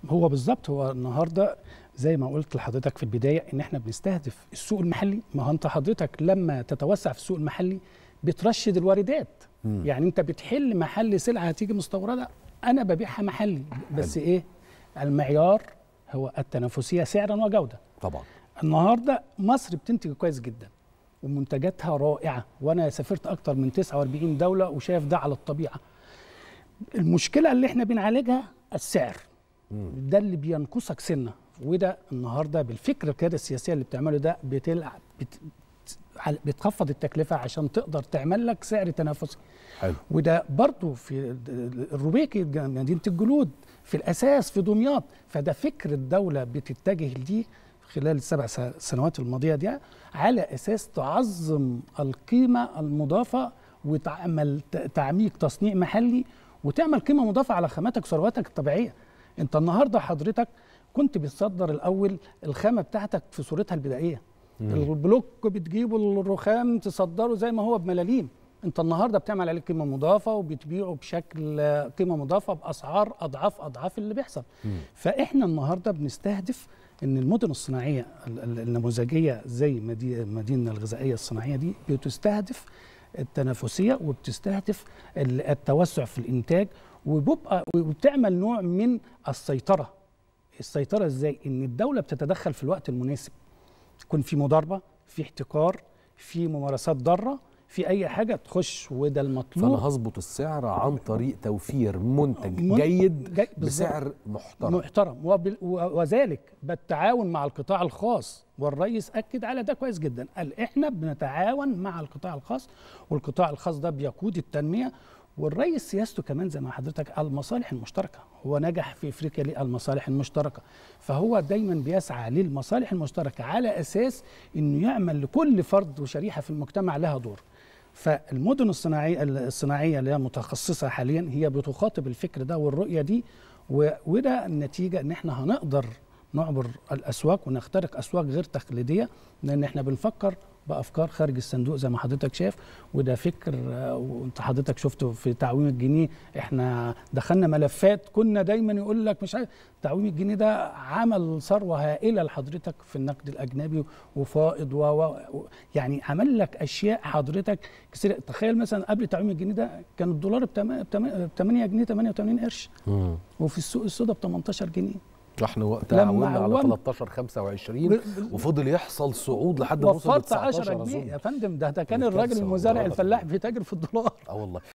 هو بالظبط هو النهارده زي ما قلت لحضرتك في البدايه ان احنا بنستهدف السوق المحلي ما هو انت حضرتك لما تتوسع في السوق المحلي بترشد الواردات مم. يعني انت بتحل محل سلعه هتيجي مستورده انا ببيعها محلي بس ايه المعيار هو التنافسيه سعرا وجوده طبعا النهارده مصر بتنتج كويس جدا ومنتجاتها رائعه وانا سافرت اكتر من 49 دوله وشايف ده على الطبيعه المشكله اللي احنا بنعالجها السعر ده اللي بينقصك سنه وده النهارده بالفكر القياده السياسيه اللي بتعمله ده بتلعب بت عل- بتخفض التكلفه عشان تقدر تعمل لك سعر تنافسي حلو وده برضو في الروبيكي مدينه الجلود في الاساس في دمياط فده فكر الدوله بتتجه ليه خلال السبع س- سنوات الماضيه دي على اساس تعظم القيمه المضافه وتعمل ت- تعميق تصنيع محلي وتعمل قيمه مضافه على خاماتك وثرواتك الطبيعيه انت النهارده حضرتك كنت بتصدر الاول الخامه بتاعتك في صورتها البدائيه البلوك بتجيبه الرخام تصدره زي ما هو بملاليم انت النهارده بتعمل عليه قيمه مضافه وبتبيعه بشكل آه، قيمه مضافه باسعار اضعاف اضعاف اللي بيحصل فاحنا النهارده بنستهدف ان المدن الصناعيه ال- ال- النموذجيه زي مدي- مدينه الغذائيه الصناعيه دي بتستهدف التنافسيه وبتستهدف ال- التوسع في الانتاج وبيبقى وبتعمل نوع من السيطره السيطره ازاي ان الدوله بتتدخل في الوقت المناسب يكون في مضاربه في احتكار في ممارسات ضاره في اي حاجه تخش وده المطلوب فانا هظبط السعر عن طريق توفير منتج من- جيد جاي- بالظبط. بسعر محترم محترم وبال- و- وذلك بالتعاون مع القطاع الخاص والرئيس اكد على ده كويس جدا قال احنا بنتعاون مع القطاع الخاص والقطاع الخاص ده بيقود التنميه والرئيس سياسته كمان زي ما حضرتك المصالح المشتركه هو نجح في افريقيا ليه المصالح المشتركه فهو دايما بيسعى للمصالح المشتركه على اساس انه يعمل لكل فرد وشريحه في المجتمع لها دور فالمدن الصناعيه الصناعيه اللي هي متخصصه حاليا هي بتخاطب الفكر ده والرؤيه دي و- وده النتيجه ان احنا هنقدر نعبر الاسواق ونخترق اسواق غير تقليديه لان احنا بنفكر بافكار خارج الصندوق زي ما حضرتك شايف وده فكر آه، وانت حضرتك شفته في تعويم الجنيه احنا دخلنا ملفات كنا دايما يقول لك مش عارف تعويم الجنيه ده عمل ثروه هائله لحضرتك في النقد الاجنبي وفائض و و- و- يعني عمل لك اشياء حضرتك كتير تخيل مثلا قبل تعويم الجنيه ده كان الدولار ب 8 جنيه 88 قرش مم. وفي السوق السوداء ب 18 جنيه احنا وقتها لما عولنا على عومت- 13 25 وفضل يحصل صعود لحد ما وصل ل وفرت 19 10 جنيه اظن يا فندم ده ده كان دي الراجل كارثة المزارع والله. الفلاح بيتاجر في الدولار اه والله